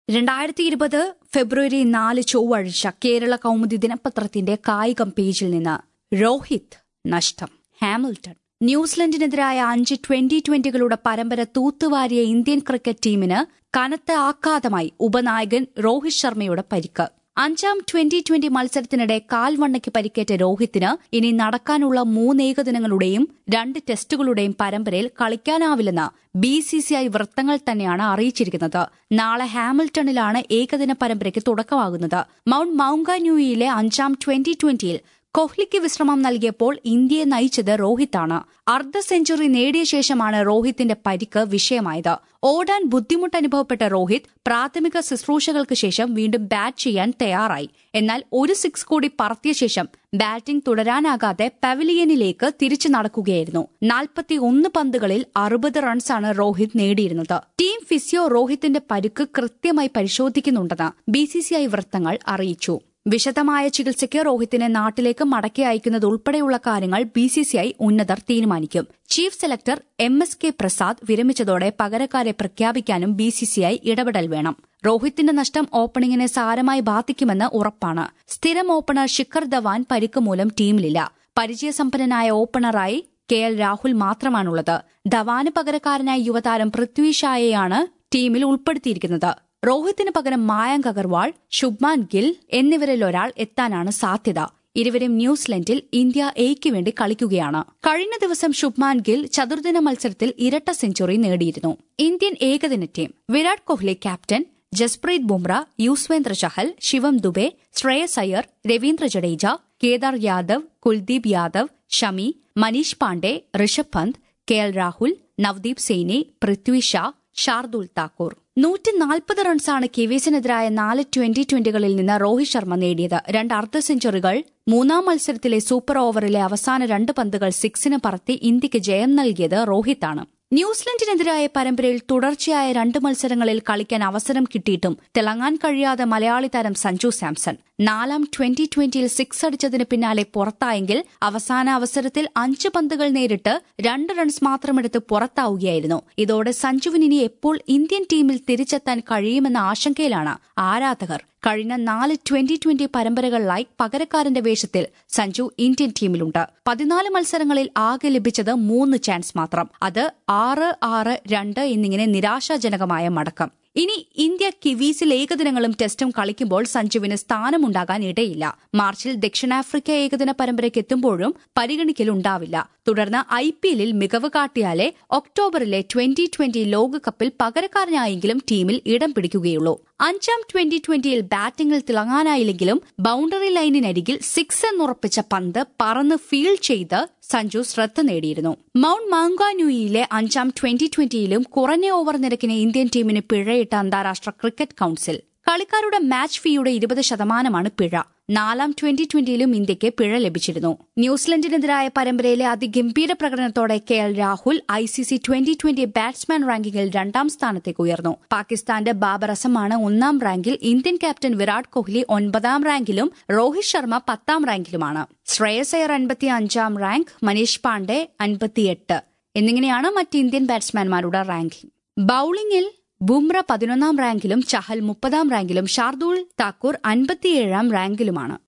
രണ്ടായിരത്തി ഇരുപത് ഫെബ്രുവരി നാല് ചൊവ്വാഴ്ച കേരള കൗമുദി ദിനപത്രത്തിന്റെ കായികം പേജിൽ നിന്ന് രോഹിത് നഷ്ടം ഹാമിൽട്ടൺ ന്യൂസിലൻഡിനെതിരായ അഞ്ച് ട്വന്റി ട്വന്റികളുടെ പരമ്പര തൂത്തുവാരിയ ഇന്ത്യൻ ക്രിക്കറ്റ് ടീമിന് കനത്ത ആഘാതമായി ഉപനായകൻ രോഹിത് ശർമ്മയുടെ പരിക്ക് അഞ്ചാം ട്വന്റി ട്വന്റി മത്സരത്തിനിടെ കാൽവണ്ണയ്ക്ക് പരിക്കേറ്റ രോഹിത്തിന് ഇനി നടക്കാനുള്ള മൂന്ന് ഏകദിനങ്ങളുടെയും രണ്ട് ടെസ്റ്റുകളുടെയും പരമ്പരയിൽ കളിക്കാനാവില്ലെന്ന് ബി സി സി ഐ വൃത്തങ്ങൾ തന്നെയാണ് അറിയിച്ചിരിക്കുന്നത് നാളെ ഹാമിൽട്ടണിലാണ് ഏകദിന പരമ്പരയ്ക്ക് തുടക്കമാകുന്നത് മൌണ്ട് മൌങ്കാന്യൂയിലെ അഞ്ചാം ട്വന്റി ട്വന്റിയിൽ കോഹ്ലിക്ക് വിശ്രമം നൽകിയപ്പോൾ ഇന്ത്യയെ നയിച്ചത് രോഹിത്താണ് അർദ്ധ സെഞ്ചുറി നേടിയ ശേഷമാണ് രോഹിത്തിന്റെ പരിക്ക് വിഷയമായത് ഓടാൻ ബുദ്ധിമുട്ട് അനുഭവപ്പെട്ട രോഹിത് പ്രാഥമിക ശുശ്രൂഷകൾക്ക് ശേഷം വീണ്ടും ബാറ്റ് ചെയ്യാൻ തയ്യാറായി എന്നാൽ ഒരു സിക്സ് കൂടി പറത്തിയ ശേഷം ബാറ്റിംഗ് തുടരാനാകാതെ പവലിയനിലേക്ക് തിരിച്ചു നടക്കുകയായിരുന്നു നാൽപ്പത്തി ഒന്ന് പന്തുകളിൽ അറുപത് റൺസാണ് രോഹിത് നേടിയിരുന്നത് ടീം ഫിസിയോ രോഹിത്തിന്റെ പരിക്ക് കൃത്യമായി പരിശോധിക്കുന്നുണ്ടെന്ന് ബിസിസിഐ വൃത്തങ്ങൾ അറിയിച്ചു വിശദമായ ചികിത്സയ്ക്ക് രോഹിത്തിനെ നാട്ടിലേക്ക് മടക്കി അയക്കുന്നത് ഉൾപ്പെടെയുള്ള കാര്യങ്ങൾ ബിസിസിഐ ഉന്നതർ തീരുമാനിക്കും chief selector M S K Prasad വിരമിച്ചതോടെ പകരക്കാരെ പ്രഖ്യാപിക്കാനും ബിസിസിഐ ഇടപെടൽ വേണം രോഹിത്തിന്റെ നഷ്ടം ഓപ്പണിംഗിനെ സാരമായി ബാധിക്കുമെന്ന് ഉറപ്പാണ് സ്ഥിരം ഓപ്പണർ ശിഖർ ധവാൻ പരിക്ക് മൂലം ടീമിലില്ല പരിചയസമ്പന്നനായ ഓപ്പണറായി കെ എൽ രാഹുൽ മാത്രമാണുള്ളത് ധവാന് പകരക്കാരനായ യുവതാരം പൃഥ്വി ഷായെയാണ് ടീമിൽ ഉൾപ്പെടുത്തിയിരിക്കുന്നത് രോഹിത്തിന് പകരം മായങ്ക് അഗർവാൾ ശുഭ്മാൻ ഗിൽ എന്നിവരിൽ ഒരാൾ എത്താനാണ് സാധ്യത ഇരുവരും ന്യൂസിലൻഡിൽ ഇന്ത്യ എയ്ക്ക് വേണ്ടി കളിക്കുകയാണ് കഴിഞ്ഞ ദിവസം ശുഭ്മാൻ ഗിൽ ചതുർദിന മത്സരത്തിൽ ഇരട്ട സെഞ്ചുറി നേടിയിരുന്നു ഇന്ത്യൻ ഏകദിന team Virat Kohli captain Jasprit Bumrah Yuzvendra Chahal Shivam Dube Shreyas Iyer Ravindra Jadeja Kedar Jadhav Kuldeep Yadav Shami Manish Pandey Rishabh Pant K L Rahul Navdeep Saini Prithvi Shaw Shardul Thakur നൂറ്റി നാൽപ്പത് റൺസാണ് കിവീസിനെതിരായ നാല് ട്വന്റി ട്വന്റികളിൽ നിന്ന് രോഹിത് ശർമ്മ നേടിയത് രണ്ട് അർദ്ധ സെഞ്ചുറികൾ മൂന്നാം മത്സരത്തിലെ സൂപ്പർ ഓവറിലെ അവസാന രണ്ട് പന്തുകൾ സിക്സിന് പറത്തി ഇന്ത്യക്ക് ജയം നൽകിയത് രോഹിത്താണ് ന്യൂസിലൻഡിനെതിരായ പരമ്പരയിൽ തുടർച്ചയായ രണ്ട് മത്സരങ്ങളിൽ കളിക്കാൻ അവസരം കിട്ടിയിട്ടും തിളങ്ങാൻ കഴിയാതെ മലയാളി താരം സഞ്ജു സാംസൺ നാലാം ട്വന്റി ട്വന്റിയിൽ സിക്സ് അടിച്ചതിന് പിന്നാലെ പുറത്തായെങ്കിൽ അവസാന അവസരത്തിൽ അഞ്ച് പന്തുകൾ നേരിട്ട് രണ്ട് റൺസ് മാത്രമെടുത്ത് പുറത്താവുകയായിരുന്നു ഇതോടെ സഞ്ജുവിന് ഇനി എപ്പോൾ ഇന്ത്യൻ ടീമിൽ തിരിച്ചെത്താൻ കഴിയുമെന്ന ആശങ്കയിലാണ് ആരാധകർ കഴിഞ്ഞ നാല് ട്വന്റി ട്വന്റി പരമ്പരകളിലായി പകരക്കാരന്റെ വേഷത്തിൽ സഞ്ജു ഇന്ത്യൻ ടീമിലുണ്ട് പതിനാല് മത്സരങ്ങളിൽ ആകെ ലഭിച്ചത് മൂന്ന് ചാൻസ് മാത്രം അത് ആറ് ആറ് രണ്ട് എന്നിങ്ങനെ നിരാശാജനകമായ മടക്കം ഇനി ഇന്ത്യ കിവീസിൽ ഏകദിനങ്ങളും ടെസ്റ്റും കളിക്കുമ്പോൾ സഞ്ജുവിന് സ്ഥാനമുണ്ടാകാൻ ഇടയില്ല മാർച്ചിൽ ദക്ഷിണാഫ്രിക്ക ഏകദിന പരമ്പരയ്ക്ക് എത്തുമ്പോഴും പരിഗണിക്കലുണ്ടാവില്ല തുടർന്ന് ഐ പി എല്ലിൽ മികവ് കാട്ടിയാലേ ഒക്ടോബറിലെ ട്വന്റി ട്വന്റി ലോകകപ്പിൽ പകരക്കാരനായെങ്കിലും ടീമിൽ ഇടം പിടിക്കുകയുള്ളൂ അഞ്ചാം ട്വന്റി ട്വന്റിയിൽ ബാറ്റിംഗിൽ തിളങ്ങാനായില്ലെങ്കിലും ബൌണ്ടറി ലൈനിനരികിൽ സിക്സ് എന്നുറപ്പിച്ച പന്ത് പറന്ന് ഫീൽഡ് ചെയ്ത് സഞ്ജു ശ്രദ്ധ നേടിയിരുന്നു മൌണ്ട് മാങ്കാന്യൂയിലെ അഞ്ചാം ട്വന്റി ട്വന്റിയിലും കുറഞ്ഞ ഓവർ നിരക്കിന് ഇന്ത്യൻ ടീമിന് പിഴയിട്ട അന്താരാഷ്ട്ര ക്രിക്കറ്റ് കൌൺസിൽ കളിക്കാരുടെ മാച്ച് ഫീയുടെ ഇരുപത് ശതമാനമാണ് പിഴ നാലാം ട്വന്റി ട്വന്റിയിലും ഇന്ത്യയ്ക്ക് പിഴ ലഭിച്ചിരുന്നു ന്യൂസിലൻഡിനെതിരായ പരമ്പരയിലെ അതിഗംഭീര പ്രകടനത്തോടെ K L Rahul I C C twenty twenty batsman റാങ്കിങ്ങിൽ രണ്ടാം സ്ഥാനത്തേക്ക് ഉയർന്നു പാകിസ്ഥാന്റെ ബാബർ അസമാണ് ഒന്നാം റാങ്കിൽ ഇന്ത്യൻ ക്യാപ്റ്റൻ വിരാട് കോഹ്ലി ഒൻപതാം റാങ്കിലും രോഹിത് ശർമ്മ പത്താം റാങ്കിലുമാണ് ശ്രേയസ് അയ്യർ അൻപത്തി അഞ്ചാം റാങ്ക് മനീഷ് പാണ്ഡെ അൻപത്തിയെട്ട് എന്നിങ്ങനെയാണ് മറ്റ് ഇന്ത്യൻ ബാറ്റ്സ്മാൻമാരുടെ റാങ്കിംഗ് ബൌളിംഗിൽ ബുംറ പതിനൊന്നാം റാങ്കിലും ചഹൽ മുപ്പതാം റാങ്കിലും ഷാർദുൾ താക്കൂർ അൻപത്തിയേഴാം റാങ്കിലുമാണ്